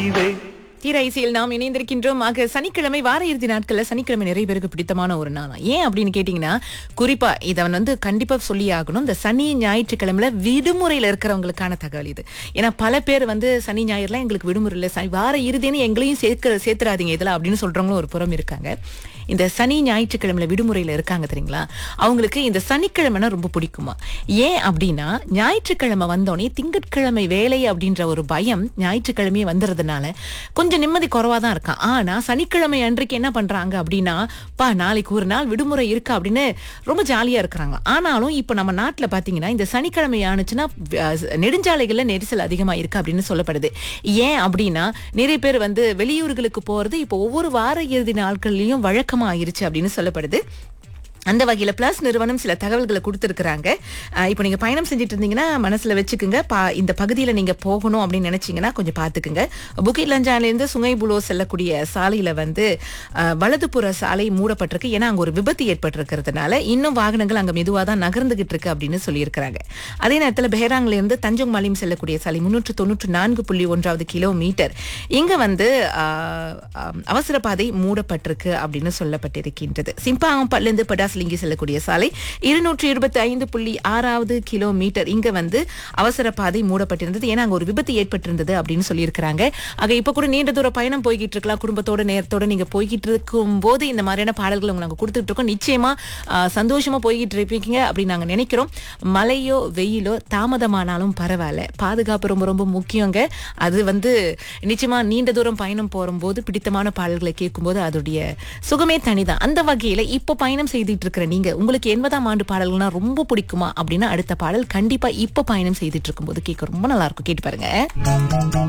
செய்வே தீராய்சியில் நாம் இணைந்திருக்கின்றோம் ஆக சனிக்கிழமை வார இறுதி நாட்கள்ல சனிக்கிழமை நிறைய பேருக்கு பிடித்தமான ஒரு நாள் ஏன் அப்படின்னு கேட்டீங்கன்னா குறிப்பா இதை வந்து கண்டிப்பா சொல்லி ஆகணும் இந்த சனி ஞாயிற்றுக்கிழமையில விடுமுறையில இருக்கிறவங்களுக்கான தகவல் இது ஏன்னா பல பேர் வந்து சனி ஞாயிறுலாம் எங்களுக்கு விடுமுறை இல்லை சனி வார இறுதின்னு எங்களையும் சேர்க்க சேர்த்துறாதீங்க இதுல அப்படின்னு சொல்றவங்களும் ஒரு புறம் இருக்காங்க இந்த சனி ஞாயிற்றுக்கிழமையில விடுமுறையில இருக்காங்க தெரியுங்களா அவங்களுக்கு இந்த சனிக்கிழமைனா ரொம்ப பிடிக்குமா ஏன் அப்படின்னா ஞாயிற்றுக்கிழமை வந்தோடனே திங்கட்கிழமை வேலை அப்படின்ற ஒரு பயம் ஞாயிற்றுக்கிழமையே வந்துடுறதுனால கொஞ்சம் நிம்மதி குறைவா தான் இருக்கான் ஆனா சனிக்கிழமை அன்றைக்கு என்ன பண்றாங்க அப்படின்னா பா நாளைக்கு ஒரு நாள் விடுமுறை இருக்கு அப்படின்னு ரொம்ப ஜாலியா இருக்கிறாங்க ஆனாலும் இப்ப நம்ம நாட்டுல பாத்தீங்கன்னா இந்த சனிக்கிழமை ஆனுச்சுன்னா அஹ், நெடுஞ்சாலைகள்ல நெரிசல் அதிகமா இருக்கு அப்படின்னு சொல்லப்படுது ஏன் அப்படின்னா நிறைய பேர் வந்து வெளியூர்களுக்கு போறது இப்போ ஒவ்வொரு வார இறுதி நாட்கள்லயும் வழக்கமா ஆயிருச்சு அப்படின்னு சொல்லப்படுது அந்த வகையில பிளஸ் நிறுவனம் சில தகவல்களை கொடுத்துருக்குறாங்க இப்போ நீங்க பயணம் செஞ்சுட்டு இருந்தீங்கன்னா மனசுல வச்சுக்குங்க பா இந்த பகுதியில நீங்க போகணும் அப்படின்னு நினைச்சீங்கன்னா கொஞ்சம் பாத்துக்குங்க புக்கிட் லஞ்சால இருந்து சுங்கைபுலோ செல்லக்கூடிய சாலையில வந்து அஹ், வலதுபுற சாலை மூடப்பட்டிருக்கு ஏன்னா அங்க ஒரு விபத்து ஏற்பட்டிருக்கிறதுனால இன்னும் வாகனங்கள் அங்க மெதுவா தான் நகர்ந்துகிட்டு இருக்கு அப்படின்னு சொல்லியிருக்கிறாங்க அதே நேரத்துல பெஹராங்ல இருந்து தஞ்சோங் மாலியம் செல்லக்கூடிய சாலை முன்னூற்று தொண்ணூற்று நான்கு புள்ளி ஒன்றாவது கிலோமீட்டர் இங்க வந்து ஆஹ், ஆஹ், அவசர பாதை மூடப்பட்டிருக்கு அப்படின்னு சொல்லப்பட்டிருக்கின்றது சிம்பாங்கப்பல்ல இருந்து படாஸ்லிங்கி செல்லக்கூடிய சாலை இருநூற்றி இருபத்தி ஐந்து புள்ளி ஆறாவது கிலோமீட்டர் இங்க வந்து அவசர பாதை மூடப்பட்டிருந்தது ஏன்னா அங்க ஒரு விபத்து ஏற்பட்டிருந்தது அப்படின்னு சொல்லியிருக்கிறாங்க ஆக இப்ப கூட நீண்ட தூர பயணம் போய்கிட்டு இருக்கலாம் குடும்பத்தோட நேரத்தோட நீங்க போய்கிட்டு இருக்கும் போது இந்த மாதிரியான பாடல்கள் உங்களுக்கு நாங்க கொடுத்துட்டு இருக்கோம் நிச்சயமா ஆஹ், சந்தோஷமா போய்கிட்டு இருப்பீங்க அப்படின்னு நாங்க நினைக்கிறோம் மழையோ வெயிலோ தாமதமானாலும் பரவாயில்ல பாதுகாப்பு ரொம்ப ரொம்ப முக்கியங்க அது வந்து நிச்சயமா நீண்ட தூரம் பயணம் போகும்போது பிடித்தமான பாடல்களை கேட்கும்போது அதோடைய சுகமே தனிதான் அந்த வகையில இப்போ பயணம் செய்துட்டு இருக்கிற நீங்க உங்களுக்கு எண்பதாம் ஆண்டு பாடல்கள்னா ரொம்ப பிடிக்குமா அப்படின்னா அடுத்த பாடல் கண்டிப்பா இப்போ பயணம் செய்துட்டு இருக்கும்போது கேட்க ரொம்ப நல்லா இருக்கும் கேட்டு பாருங்க